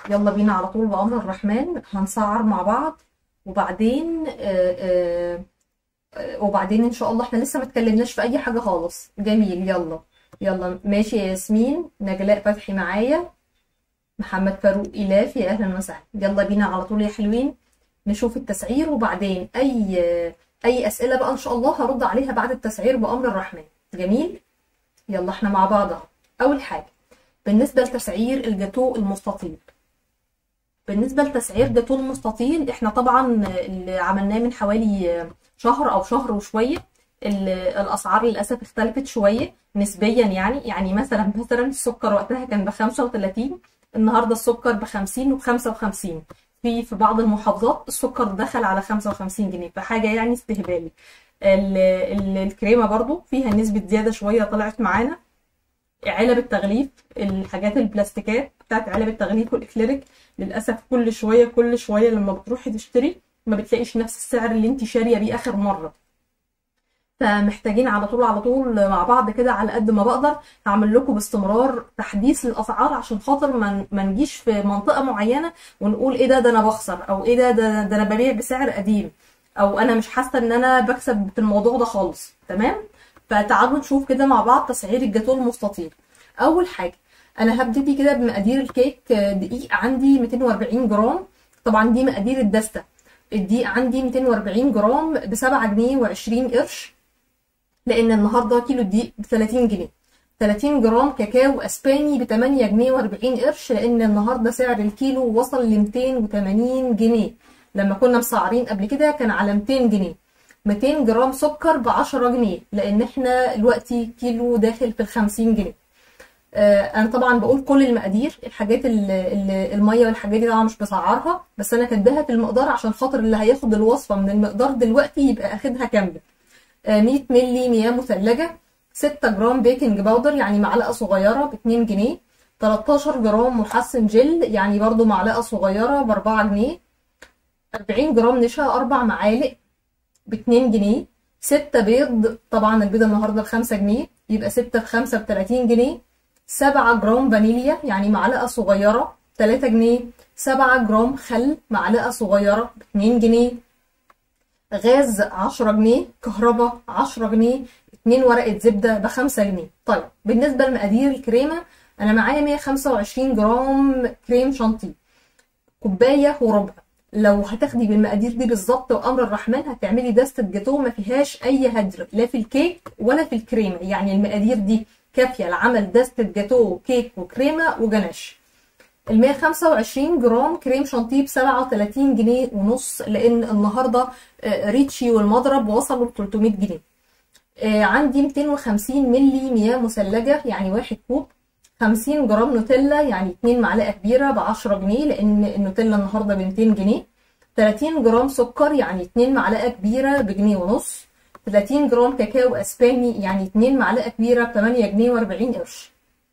يلا بينا على طول بأمر الرحمن هنسعر مع بعض وبعدين آه، آه، آه، وبعدين ان شاء الله احنا لسه ما اتكلمناش في اي حاجة خالص جميل يلا يلا ماشي يا ياسمين نجلاء فتحي معايا محمد فاروق إلاف يا اهلا وسهلا يلا بينا على طول يا حلوين نشوف التسعير وبعدين اي اي اسئلة بقى ان شاء الله هرد عليها بعد التسعير بأمر الرحمن جميل يلا احنا مع بعض اهو اول حاجة بالنسبة لتسعير الجاتو المستطيل بالنسبة لتسعير جاتو المستطيل احنا طبعا اللي عملناه من حوالي شهر او شهر وشوية ال- الاسعار للاسف اختلفت شوية نسبيا يعني يعني مثلا مثلا السكر وقتها كان ب 35 النهارده السكر ب 50 وب 55 في في بعض المحافظات السكر دخل على 55 جنيه فحاجة يعني استهبال ال- ال- الكريمة برضو فيها نسبة زيادة شوية طلعت معانا علب التغليف الحاجات البلاستيكات بتاعت علب التغليف والاكليريك للاسف كل شويه كل شويه لما بتروحي تشتري ما بتلاقيش نفس السعر اللي انت شاريه بيه اخر مره فمحتاجين على طول على طول مع بعض كده على قد ما بقدر هعمل لكم باستمرار تحديث للاسعار عشان خاطر ما ما نجيش في منطقه معينه ونقول ايه ده ده انا بخسر او ايه ده ده, ده انا ببيع بسعر قديم او انا مش حاسه ان انا بكسب في الموضوع ده خالص تمام فتعالوا نشوف كده مع بعض تسعير الجاتوه المستطيل اول حاجه انا هبتدي كده بمقادير الكيك دقيق عندي 240 جرام طبعا دي مقادير الدستة الدقيق عندي 240 جرام ب 7 جنيه و20 قرش لان النهارده كيلو الدقيق ب 30 جنيه 30 جرام كاكاو اسباني ب 8 جنيه و40 قرش لان النهارده سعر الكيلو وصل ل 280 جنيه لما كنا مسعرين قبل كده كان على 200 جنيه 200 جرام سكر ب 10 جنيه لان احنا دلوقتي كيلو داخل في ال 50 جنيه آه، انا طبعا بقول كل المقادير الحاجات ال- ال- الميه والحاجات دي طبعا مش بسعرها بس انا كاتباها في المقدار عشان خاطر اللي هياخد الوصفه من المقدار دلوقتي يبقى اخدها كامله آه، 100 مللي مياه مثلجه 6 جرام بيكنج باودر يعني معلقه صغيره ب 2 جنيه 13 جرام محسن جل يعني برضو معلقه صغيره ب 4 جنيه 40 جرام نشا اربع معالق ب 2 جنيه 6 بيض طبعا البيض النهارده ب 5 جنيه يبقى 6 في 5 ب 30 جنيه 7 جرام فانيليا يعني معلقة صغيرة 3 جنيه 7 جرام خل معلقة صغيرة ب 2 جنيه غاز 10 جنيه كهرباء 10 جنيه 2 ورقة زبدة ب 5 جنيه طيب بالنسبة لمقادير الكريمة أنا معايا 125 جرام كريم شانتيه كوباية وربع لو هتاخدي بالمقادير دي بالظبط وامر الرحمن هتعملي دستة جاتوه ما فيهاش اي هدر لا في الكيك ولا في الكريمه يعني المقادير دي كافيه لعمل دستة جاتوه كيك وكريمه وجناش ال 125 جرام كريم شانتيه ب 37 جنيه ونص لان النهارده آه، ريتشي والمضرب وصلوا ل 300 جنيه آه، عندي 250 ملي مياه مثلجه يعني واحد كوب 50 جرام نوتيلا يعني 2 معلقه كبيره ب 10 جنيه لان النوتيلا النهارده ب 200 جنيه 30 جرام سكر يعني 2 معلقه كبيره بجنيه ونص 30 جرام كاكاو اسباني يعني 2 معلقه كبيره ب 8 جنيه و40 قرش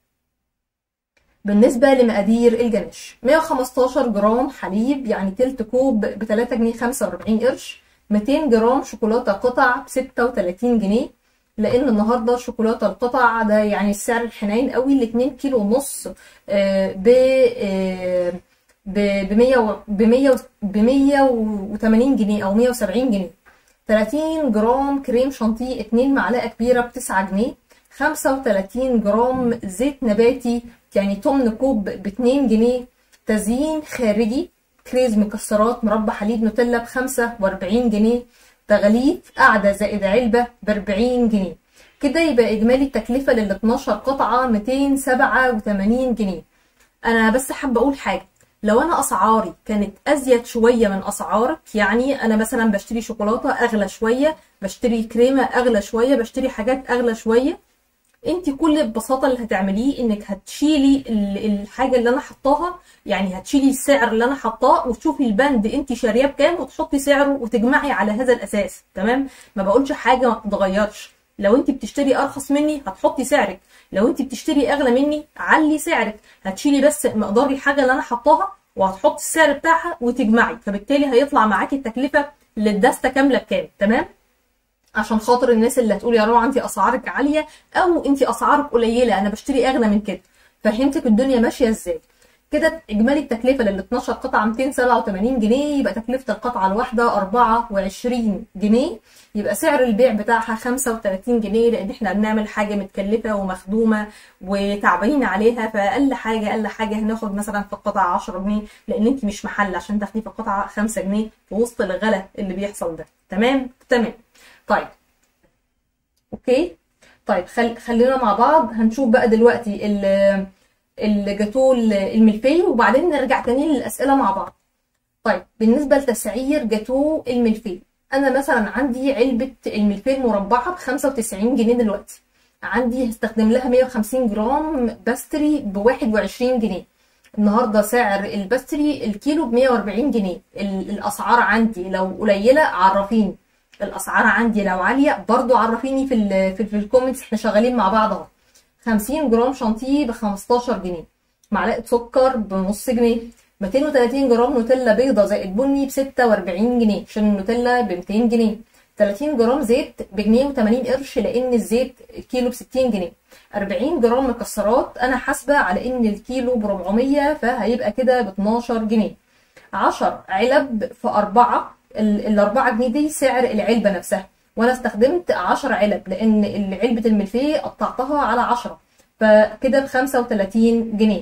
بالنسبة لمقادير الجناش 115 جرام حليب يعني تلت كوب ب 3 جنيه 45 قرش 200 جرام شوكولاتة قطع ب 36 جنيه لان النهارده شوكولاته القطع ده يعني السعر الحنين قوي ال 2 كيلو ونص آه، ب آه، ب 100 ب 100 ب 180 جنيه او 170 جنيه 30 جرام كريم شانتيه 2 معلقه كبيره ب 9 جنيه 35 جرام زيت نباتي يعني تمن كوب ب 2 جنيه تزيين خارجي كريز مكسرات مربى حليب نوتيلا ب 45 جنيه تغليف قاعدة زائد علبة ب 40 جنيه كده يبقى إجمالي التكلفة لل 12 قطعة 287 جنيه أنا بس حابة أقول حاجة لو أنا أسعاري كانت أزيد شوية من أسعارك يعني أنا مثلا بشتري شوكولاتة أغلى شوية بشتري كريمة أغلى شوية بشتري حاجات أغلى شوية انت كل البساطه اللي هتعمليه انك هتشيلي ال- الحاجه اللي انا حطاها يعني هتشيلي السعر اللي انا حطاه وتشوفي البند انت شارياه بكام وتحطي سعره وتجمعي على هذا الاساس تمام ما بقولش حاجه ما تتغيرش لو انت بتشتري ارخص مني هتحطي سعرك لو انت بتشتري اغلى مني علي سعرك هتشيلي بس مقدار الحاجه اللي انا حطاها وهتحطي السعر بتاعها وتجمعي فبالتالي هيطلع معاكي التكلفه للدستة كامله بكام تمام عشان خاطر الناس اللي هتقول يا روعه انت اسعارك عاليه او انت اسعارك قليله انا بشتري اغلى من كده فهمتك الدنيا ماشيه ازاي كده اجمالي التكلفه لل 12 قطعه 287 جنيه يبقى تكلفه القطعه الواحده 24 جنيه يبقى سعر البيع بتاعها 35 جنيه لان احنا بنعمل حاجه متكلفه ومخدومه وتعبانين عليها فاقل حاجه اقل حاجه هناخد مثلا في القطعه 10 جنيه لان انت مش محل عشان تاخدي في القطعه 5 جنيه في وسط الغلا اللي بيحصل ده تمام تمام طيب اوكي طيب خل... خلينا مع بعض هنشوف بقى دلوقتي ال الجاتو الملفي وبعدين نرجع تاني للأسئلة مع بعض طيب بالنسبة لتسعير جاتو الملفي أنا مثلا عندي علبة الملفي المربعة ب 95 جنيه دلوقتي عندي هستخدم لها 150 جرام باستري ب 21 جنيه النهارده سعر الباستري الكيلو ب 140 جنيه الأسعار عندي لو قليلة عرفيني الأسعار عندي لو عالية برضو عرفيني في ال في, في الكومنتس احنا شغالين مع بعض اهو 50 جرام شانتيه ب 15 جنيه معلقه سكر بنص جنيه 230 جرام نوتيلا بيضه زائد بني ب 46 جنيه عشان النوتيلا ب 200 جنيه 30 جرام زيت بجنيه و80 قرش لان الزيت الكيلو ب 60 جنيه 40 جرام مكسرات انا حاسبه على ان الكيلو ب 400 فهيبقى كده ب 12 جنيه 10 علب في 4 ال 4 جنيه دي سعر العلبه نفسها وانا استخدمت 10 علب لان علبه الملفيه قطعتها على 10 فكده ب 35 جنيه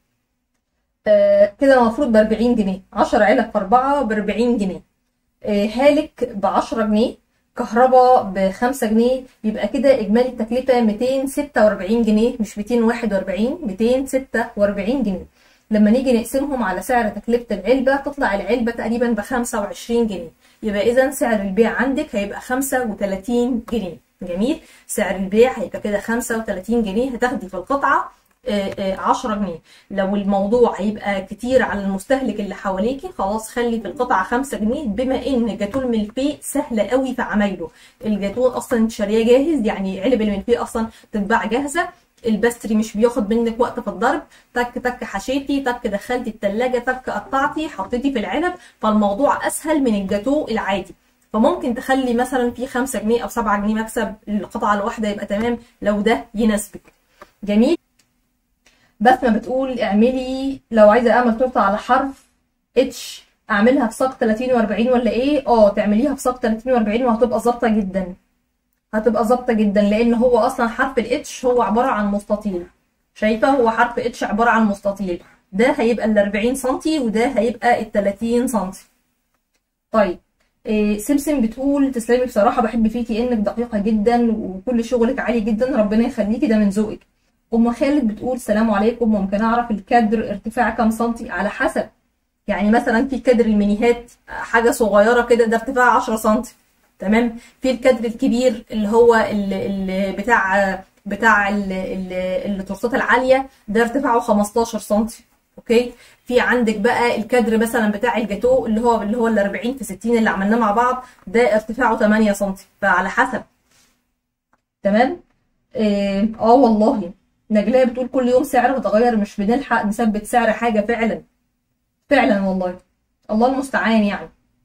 آه كده المفروض ب 40 جنيه 10 علب في 4 ب 40 جنيه آه هالك ب 10 جنيه كهرباء ب 5 جنيه يبقى كده اجمالي التكلفه 246 جنيه مش 241 246 جنيه لما نيجي نقسمهم على سعر تكلفه العلبه تطلع العلبه تقريبا ب 25 جنيه يبقى اذا سعر البيع عندك هيبقى 35 جنيه جميل سعر البيع هيبقى كده 35 جنيه هتاخدي في القطعه 10 جنيه لو الموضوع هيبقى كتير على المستهلك اللي حواليكي خلاص خلي في القطعه 5 جنيه بما ان جاتو الملفي سهله قوي في عمايله الجاتو اصلا انت شاريه جاهز يعني علب الملفي اصلا تتباع جاهزه البستري مش بياخد منك وقت في الضرب تك تك حشيتي تك دخلتي التلاجة تك قطعتي حطيتي في العلب فالموضوع اسهل من الجاتو العادي فممكن تخلي مثلا في 5 جنيه او 7 جنيه مكسب القطعه الواحده يبقى تمام لو ده يناسبك جميل بسمه بتقول اعملي لو عايزه اعمل تورته على حرف اتش اعملها في ساق 30 و40 ولا ايه اه تعمليها في ساق 30 و40 وهتبقى ظابطه جدا هتبقى ظابطه جدا لان هو اصلا حرف الاتش هو عباره عن مستطيل شايفه هو حرف اتش عباره عن مستطيل ده هيبقى ال 40 سم وده هيبقى ال 30 سم طيب إيه سمسم بتقول تسلمي بصراحه بحب فيكي انك دقيقه جدا وكل شغلك عالي جدا ربنا يخليكي ده من ذوقك ام خالد بتقول سلام عليكم ممكن اعرف الكادر ارتفاع كام سنتي على حسب يعني مثلا في كادر المينيهات حاجه صغيره كده ده ارتفاع 10 سنتي تمام في الكادر الكبير اللي هو اللي بتاع بتاع التورتات العاليه ده ارتفاعه 15 سم اوكي في عندك بقى الكادر مثلا بتاع الجاتو اللي هو اللي هو ال 40 في 60 اللي عملناه مع بعض ده ارتفاعه 8 سم فعلى حسب تمام اه, آه والله نجلاء بتقول كل يوم سعر متغير مش بنلحق نثبت سعر حاجه فعلا فعلا والله الله المستعان يعني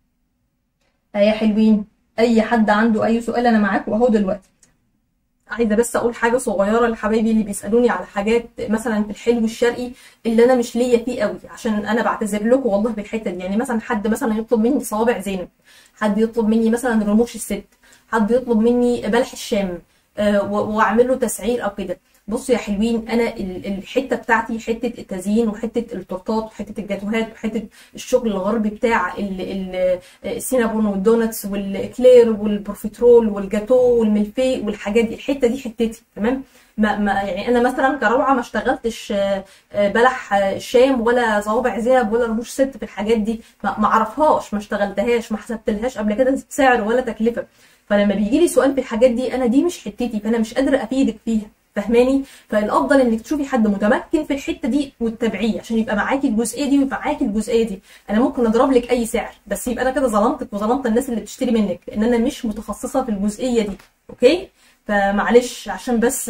يا حلوين اي حد عنده اي سؤال انا معاكم اهو دلوقتي عايزه بس اقول حاجه صغيره لحبايبي اللي بيسالوني على حاجات مثلا في الحلو الشرقي اللي انا مش ليا فيه قوي عشان انا بعتذر لكم والله بالحته دي يعني مثلا حد مثلا يطلب مني صوابع زينب حد يطلب مني مثلا رموش الست حد يطلب مني بلح الشام أه واعمل له تسعير او كده بصوا يا حلوين انا الحته بتاعتي حته التزيين وحته التورتات وحته الجاتوهات وحته الشغل الغربي بتاع السينابون والدونتس والاكلير والبروفيترول والجاتو والملفي والحاجات دي الحته دي حتتي تمام ما, ما يعني انا مثلا كروعه ما اشتغلتش بلح الشام ولا صوابع زينب ولا رموش ست في الحاجات دي ما اعرفهاش ما اشتغلتهاش ما حسبتلهاش قبل كده سعر ولا تكلفه فلما بيجي لي سؤال في الحاجات دي انا دي مش حتتي فانا مش قادره افيدك فيها فاهماني فالافضل انك تشوفي حد متمكن في الحته دي وتتابعيه عشان يبقى معاكي الجزئيه دي ويبقى معاكي الجزئيه دي انا ممكن اضرب لك اي سعر بس يبقى انا كده ظلمتك وظلمت الناس اللي بتشتري منك لان انا مش متخصصه في الجزئيه دي اوكي فمعلش عشان بس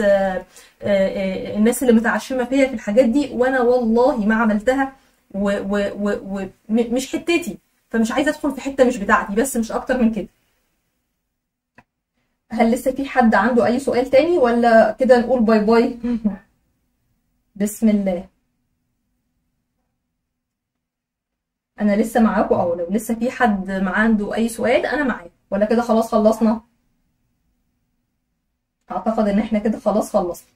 الناس اللي متعشمه فيا في الحاجات دي وانا والله ما عملتها ومش حتتي فمش عايزه ادخل في حته مش بتاعتي بس مش اكتر من كده هل لسه في حد عنده اي سؤال تاني ولا كده نقول باي باي بسم الله انا لسه معاكم او لو لسه في حد معاه عنده اي سؤال انا معاه ولا كده خلاص خلصنا اعتقد ان احنا كده خلاص خلصنا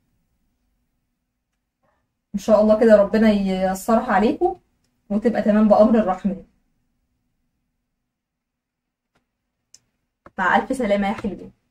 ان شاء الله كده ربنا ييسرها عليكم وتبقى تمام بأمر الرحمن مع ألف سلامة يا حلوين